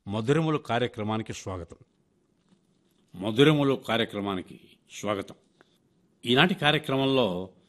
మధురములు కార్యక్రమానికి స్వాగతం మధురములు కార్యక్రమానికి స్వాగతం ఈనాటి కార్యక్రమంలో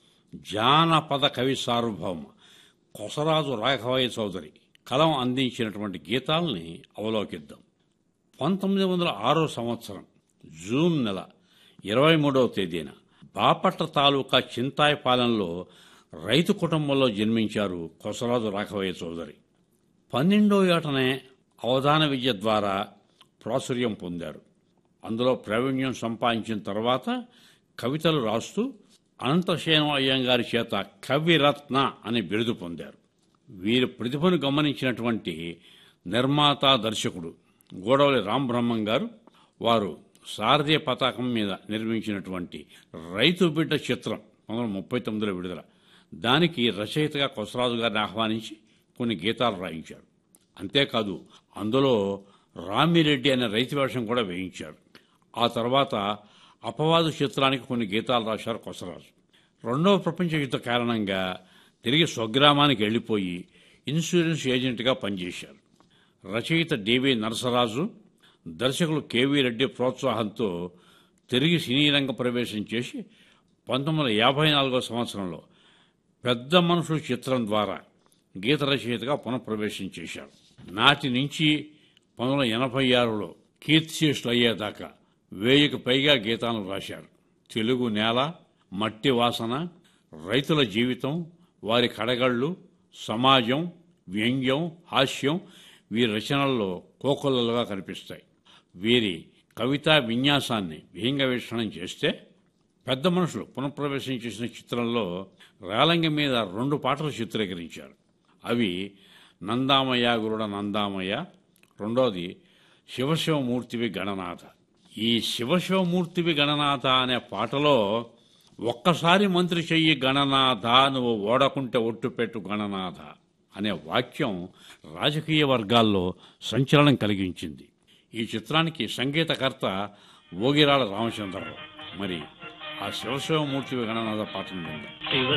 జానపద కవి సార్వభౌమ కొసరాజు రాఘవయ్య చౌదరి కలం అందించినటువంటి గీతాల్ని అవలోకిద్దాం పంతొమ్మిది వందల ఆరో సంవత్సరం జూన్ నెల ఇరవై మూడవ తేదీన బాపట్ల తాలూకా చింతాయపాలెంలో రైతు కుటుంబంలో జన్మించారు కొసరాజు రాఘవయ్య చౌదరి పన్నెండో ఏటనే అవధాన విద్య ద్వారా ప్రాచుర్యం పొందారు అందులో ప్రావీణ్యం సంపాదించిన తర్వాత కవితలు రాస్తూ అనంతశయనం అయ్యంగారి చేత కవిరత్న అనే బిరుదు పొందారు వీరి ప్రతిభను గమనించినటువంటి నిర్మాత దర్శకుడు గోడవలి రామబ్రహ్మం గారు వారు సారథ్య పతాకం మీద నిర్మించినటువంటి రైతు బిడ్డ చిత్రం పంతొమ్మిది వందల ముప్పై తొమ్మిదిలో విడుదల దానికి రచయితగా కొసరాజు గారిని ఆహ్వానించి కొన్ని గీతాలు రాయించారు అంతేకాదు అందులో రామిరెడ్డి అనే రైతు వేషం కూడా వేయించారు ఆ తర్వాత అపవాదు చిత్రానికి కొన్ని గీతాలు రాశారు కొసరాజు రెండవ ప్రపంచ యుద్ధ కారణంగా తిరిగి స్వగ్రామానికి వెళ్ళిపోయి ఇన్సూరెన్స్ ఏజెంట్గా పనిచేశారు రచయిత డివి నరసరాజు దర్శకులు కెవి రెడ్డి ప్రోత్సాహంతో తిరిగి సినీ రంగ ప్రవేశం చేసి పంతొమ్మిది వందల యాభై నాలుగో సంవత్సరంలో పెద్ద మనుషులు చిత్రం ద్వారా గీత రచయితగా పునఃప్రవేశం చేశారు నాటి నుంచి పంతొమ్మిది వందల ఎనభై ఆరులో కీర్తిశేషులు అయ్యేదాకా వెయ్యికి పైగా గీతాలను రాశారు తెలుగు నేల మట్టి వాసన రైతుల జీవితం వారి కడగళ్ళు సమాజం వ్యంగ్యం హాస్యం వీరి రచనల్లో కోకొల్లలుగా కనిపిస్తాయి వీరి కవితా విన్యాసాన్ని విహంగవీక్షణం చేస్తే పెద్ద మనుషులు పునఃప్రవేశం చేసిన చిత్రంలో రేలంగి మీద రెండు పాటలు చిత్రీకరించారు అవి నందామయ్య గురుడ నందామయ్య రెండోది శివశివమూర్తివి గణనాథ ఈ శివశివమూర్తివి గణనాథ అనే పాటలో ఒక్కసారి మంత్రి చెయ్యి గణనాథ నువ్వు ఓడకుంటే ఒట్టుపెట్టు గణనాథ అనే వాక్యం రాజకీయ వర్గాల్లో సంచలనం కలిగించింది ఈ చిత్రానికి సంగీతకర్త ఓగిరాల రామచంద్రరావు మరి ఆ శివశివమూర్తి గణనాథ పాటను విందాం